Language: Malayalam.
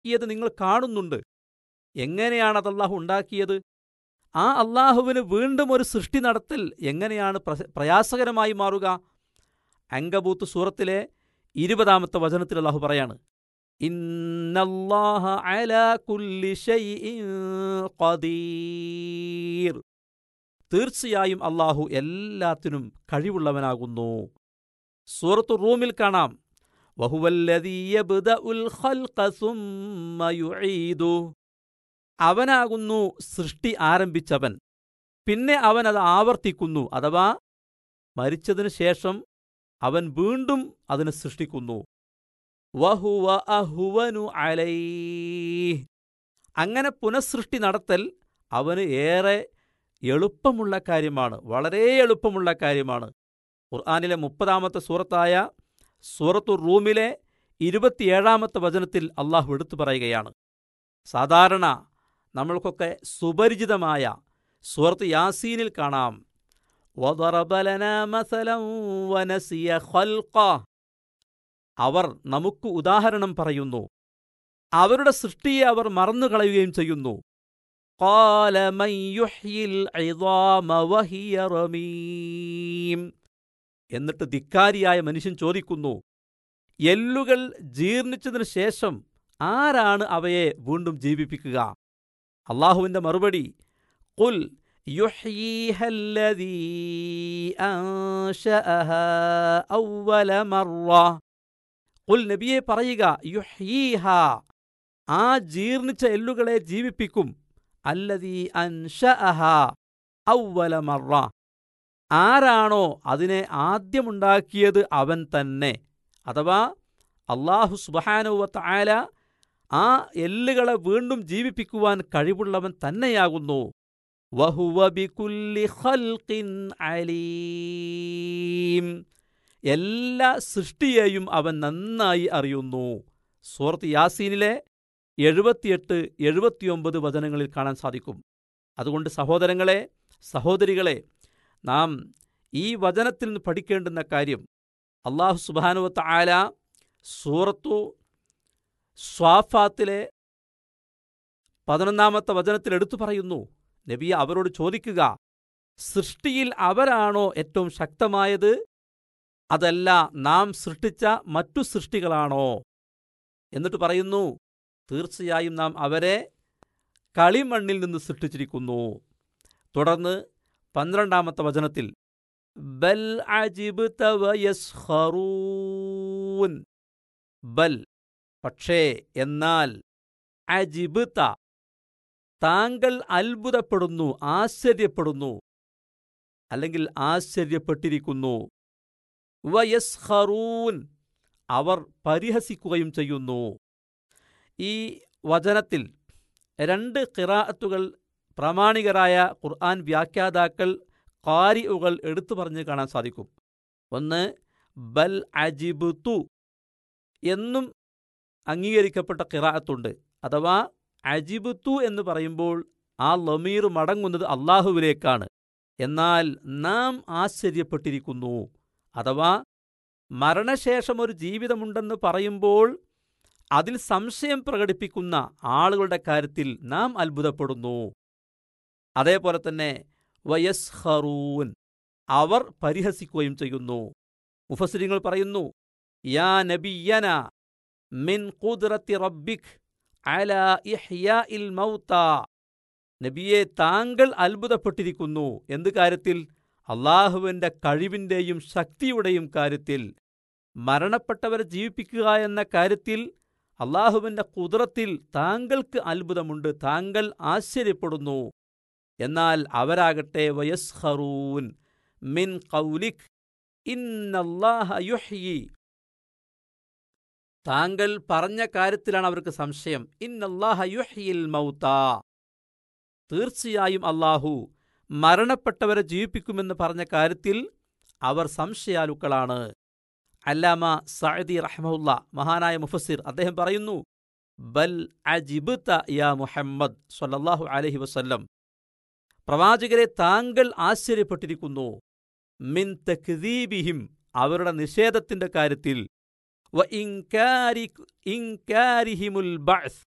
ഉണ്ടാക്കിയത് നിങ്ങൾ കാണുന്നുണ്ട് എങ്ങനെയാണ് അത് അള്ളാഹു ഉണ്ടാക്കിയത് ആ അള്ളാഹുവിന് വീണ്ടും ഒരു സൃഷ്ടി നടത്തൽ എങ്ങനെയാണ് പ്രസ- പ്രയാസകരമായി മാറുക അങ്കബൂത്ത് സൂറത്തിലെ ഇരുപതാമത്തെ വചനത്തിൽ അള്ളാഹു പറയാണ് ഇന്നല്ലാഹ അലാ കുല്ലി ഷൈഇൻ ഖദീർ തീർച്ചയായും അള്ളാഹു എല്ലാത്തിനും കഴിവുള്ളവനാകുന്നു സൂറത്തു റൂമിൽ കാണാം വഹുവല്ലദീ യബ്ദഉൽ ഖൽഖ സുമ്മ യുഈദു അവനാകുന്നു സൃഷ്ടി ആരംഭിച്ചവൻ പിന്നെ അവൻ അത് ആവർത്തിക്കുന്നു അഥവാ മരിച്ചതിനു ശേഷം അവൻ വീണ്ടും അതിനെ സൃഷ്ടിക്കുന്നു വഹുവ അഹുവനു അലൈഹ് അങ്ങനെ പുനഃസൃഷ്ടി നടത്തൽ അവന് ഏറെ എളുപ്പമുള്ള കാര്യമാണ് വളരെ എളുപ്പമുള്ള കാര്യമാണ് ഖുർആാനിലെ മുപ്പതാമത്തെ സൂറത്തായ സൂറത്തു റൂമിലെ ഇരുപത്തിയേഴാമത്തെ വചനത്തിൽ അള്ളാഹു എടുത്തു പറയുകയാണ് സാധാരണ നമ്മൾക്കൊക്കെ സുപരിചിതമായ സൂറത്ത് യാസീനിൽ കാണാം وَضَرَبَ لَنَا مَثَلًا وَنَسِيَ خَلْقَهُ അവർ നമുക്ക് ഉദാഹരണം പറയുന്നു അവരുടെ സൃഷ്ടിയെ അവർ മറന്നുകളയുകയും ചെയ്യുന്നു قَالَ مَن يُحْيِي الْعِظَامَ وَهِيَ رَمِيمٌ എന്നിട്ട് ധിക്കാരിയായ മനുഷ്യൻ ചോദിക്കുന്നു എല്ലുകൾ ജീർണിച്ചതിനു ശേഷം ആരാണ് അവയെ വീണ്ടും ജീവിപ്പിക്കുക അള്ളാഹുവിന്റെ മറുപടി കുൽ يحييها الذي أنشأها أول مرة قل നബിയെ പറയുക യുഹ്യീഹ ആ ജീർണിച്ച എല്ലുകളെ ജീവിപ്പിക്കും അല്ലതീ അൻഷഅഹ ഔവല മറ ആരാണോ അതിനെ ആദ്യമുണ്ടാക്കിയത് അവൻ തന്നെ അഥവാ അള്ളാഹു സുബഹാനുവത്ത ആല ആ എല്ലുകളെ വീണ്ടും ജീവിപ്പിക്കുവാൻ കഴിവുള്ളവൻ തന്നെയാകുന്നു വഹുവ ബികുല്ലി ഖൽഖിൻ അലീം എല്ലാ സൃഷ്ടിയെയും അവൻ നന്നായി അറിയുന്നു സൂറത്ത് യാസീനിലെ എഴുപത്തിയെട്ട് എഴുപത്തിയൊമ്പത് വചനങ്ങളിൽ കാണാൻ സാധിക്കും അതുകൊണ്ട് സഹോദരങ്ങളെ സഹോദരികളെ നാം ഈ വചനത്തിൽ നിന്ന് പഠിക്കേണ്ടുന്ന കാര്യം അള്ളാഹു സുബാനുവത്ത ആല സൂറത്തു സ്വാഫാത്തിലെ പതിനൊന്നാമത്തെ വചനത്തിൽ എടുത്തു പറയുന്നു നബിയ അവരോട് ചോദിക്കുക സൃഷ്ടിയിൽ അവരാണോ ഏറ്റവും ശക്തമായത് അതല്ല നാം സൃഷ്ടിച്ച മറ്റു സൃഷ്ടികളാണോ എന്നിട്ട് പറയുന്നു തീർച്ചയായും നാം അവരെ കളിമണ്ണിൽ നിന്ന് സൃഷ്ടിച്ചിരിക്കുന്നു തുടർന്ന് പന്ത്രണ്ടാമത്തെ വചനത്തിൽ ബൽ അജിബ്ത വയസ്ഖറൂൻ ബൽ പക്ഷേ എന്നാൽ അജിബ്ത താങ്കൾ അത്ഭുതപ്പെടുന്നു ആശ്ചര്യപ്പെടുന്നു അല്ലെങ്കിൽ ആശ്ചര്യപ്പെട്ടിരിക്കുന്നു വയസ്ഹറൂൻ അവർ പരിഹസിക്കുകയും ചെയ്യുന്നു ഈ വചനത്തിൽ രണ്ട് കിറാഅത്തുകൾ പ്രാമാണികരായ ഖുർആൻ വ്യാഖ്യാതാക്കൾ കാരിഉകൾ എടുത്തു പറഞ്ഞ് കാണാൻ സാധിക്കും ഒന്ന് ബൽ അജിബുത്തു എന്നും അംഗീകരിക്കപ്പെട്ട കിറാഅത്തുണ്ട് അഥവാ അജിബുത്തു എന്ന് പറയുമ്പോൾ ആ ലമീർ മടങ്ങുന്നത് അള്ളാഹുവിലേക്കാണ് എന്നാൽ നാം ആശ്ചര്യപ്പെട്ടിരിക്കുന്നു അഥവാ മരണശേഷം ഒരു ജീവിതമുണ്ടെന്ന് പറയുമ്പോൾ അതിൽ സംശയം പ്രകടിപ്പിക്കുന്ന ആളുകളുടെ കാര്യത്തിൽ നാം അത്ഭുതപ്പെടുന്നു അതേപോലെ തന്നെ വയസ്ഹറൂൻ അവർ പരിഹസിക്കുകയും ചെയ്യുന്നു മുഫസിരിങ്ങൾ പറയുന്നു യാ നബിയന മിൻ ഖുദ്റത്തി റബ്ബിക് അല ഇഹ്യാഇൽ മൗത്ത നബിയെ താങ്കൾ അത്ഭുതപ്പെട്ടിരിക്കുന്നു എന്ത് കാര്യത്തിൽ അള്ളാഹുവിന്റെ കഴിവിന്റെയും ശക്തിയുടെയും കാര്യത്തിൽ മരണപ്പെട്ടവരെ ജീവിപ്പിക്കുക എന്ന കാര്യത്തിൽ അള്ളാഹുവിന്റെ കുതിരത്തിൽ താങ്കൾക്ക് അത്ഭുതമുണ്ട് താങ്കൾ ആശ്ചര്യപ്പെടുന്നു എന്നാൽ അവരാകട്ടെ വയസ്ഹറൂൻ മിൻ കൗലിക് ഇന്നല്ലാഹ യുഹ്യി താങ്കൾ പറഞ്ഞ കാര്യത്തിലാണ് അവർക്ക് സംശയം ഇന്നല്ലാഹ യുഹ്യിൽ മൗത്ത തീർച്ചയായും അള്ളാഹു മരണപ്പെട്ടവരെ ജീവിപ്പിക്കുമെന്ന് പറഞ്ഞ കാര്യത്തിൽ അവർ സംശയാലുക്കളാണ് അല്ലാമ സഅദി റഹ്മുല്ല മഹാനായ മുഫസിർ അദ്ദേഹം പറയുന്നു ബൽ അജിബ്ത യാ മുഹമ്മദ് സ്വല്ലല്ലാഹു അലൈഹി വസല്ലം പ്രവാചകരെ താങ്കൾ ആശ്ചര്യപ്പെട്ടിരിക്കുന്നു മിൻ തക്ദീബിഹിം അവരുടെ നിഷേധത്തിന്റെ കാര്യത്തിൽ വ ഇൻകാരി ഇൻകാരിഹിമുൽ ബഅസ്